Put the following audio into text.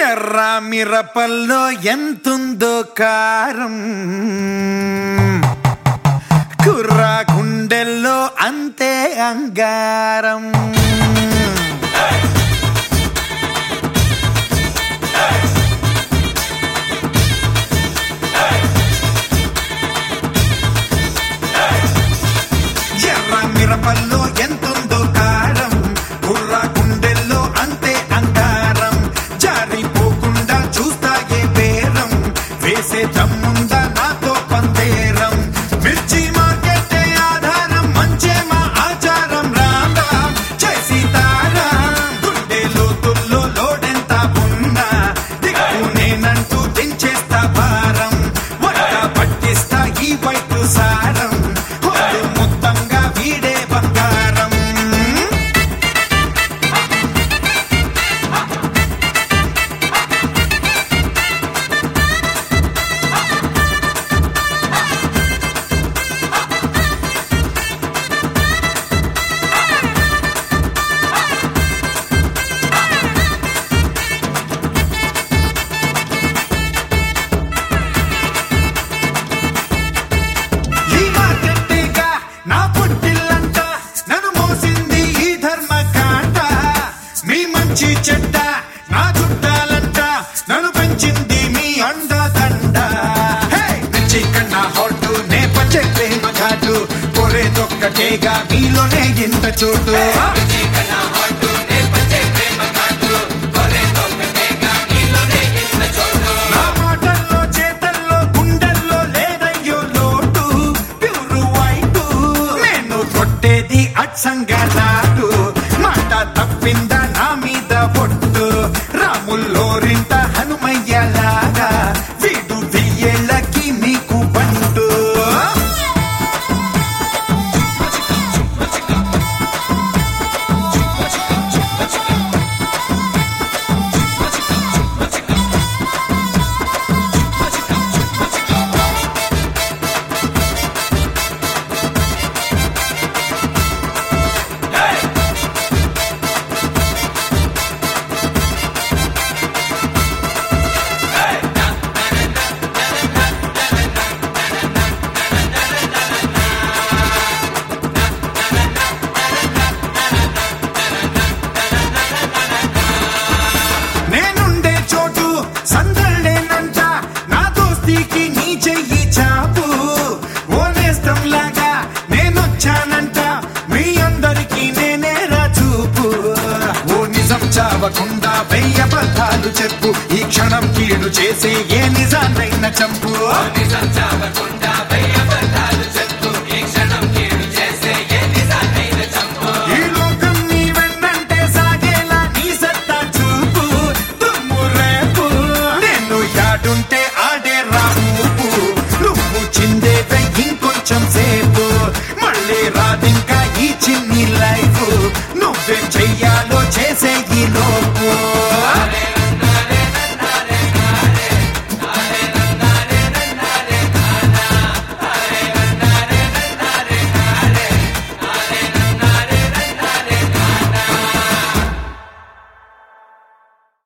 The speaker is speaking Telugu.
ఎర్ర మిరపల్లో ఎంతుందో కారం కుర్ర గుండెల్లో అంతే అంగారం ఎర్ర మిరపల్లో ఎంతుందో కారం కుర్ర గుండెల్లో అంతే అంగారం జారిపోకుండా చూస్తాగే బేరం వేసే దమ్ముందా నాతో పందేరం మిర్చి మార్కెటే ఆధారం మంచే మా ఆచారం రాదా చేసి తారా గుండె లోతుల్లో లోడెంత ఉన్నా దిక్కు నేనంటూ దించేస్తా భారం వంట పట్టిస్తా ఈ వైపు సారం హోదు మొత్తంగా వీడే బంగారం ఈ మార్కెట్టేగా నా పుట్టిల్లంట నన్ను మోసింది ఈ ధర్మకాండ మీ మంచి చెడ్డ నా చుట్టాలంట నన్ను పెంచింది మీ అండదండ హే! మిర్చి కన్నా హాట్ నే పంచే ప్రేమ ఘాటు కొరేదొక్కటేగా మీలోనే ఇంత చోటు నా మాటల్లో చేతల్లో గుండెల్లో లేదయ్యో లోటు ప్యూరు వైటు నేను కొట్టేది అచ్చంగా నాటు మాట తప్పిందా నా మీద పొట్టు రాముల్లోరింత హనుమయ్యలాగా వీడు వెయ్యేళ్ళకి మీకు బంటు నేనుండే చోటు సందళ్ళేనంట నా దోస్తీకి నీ చెయ్యి చాపు ఓనేస్తం లాగా నేనొచ్చానంట మీ అందరికీ నేనే చూపు ఓ నిజం చావకుండా వెయ్య అబద్ధాలు చెప్పు ఈ క్షణం కీడు చేసే ఏ నిజాన్నైనా చంపు నిజం చావకుండా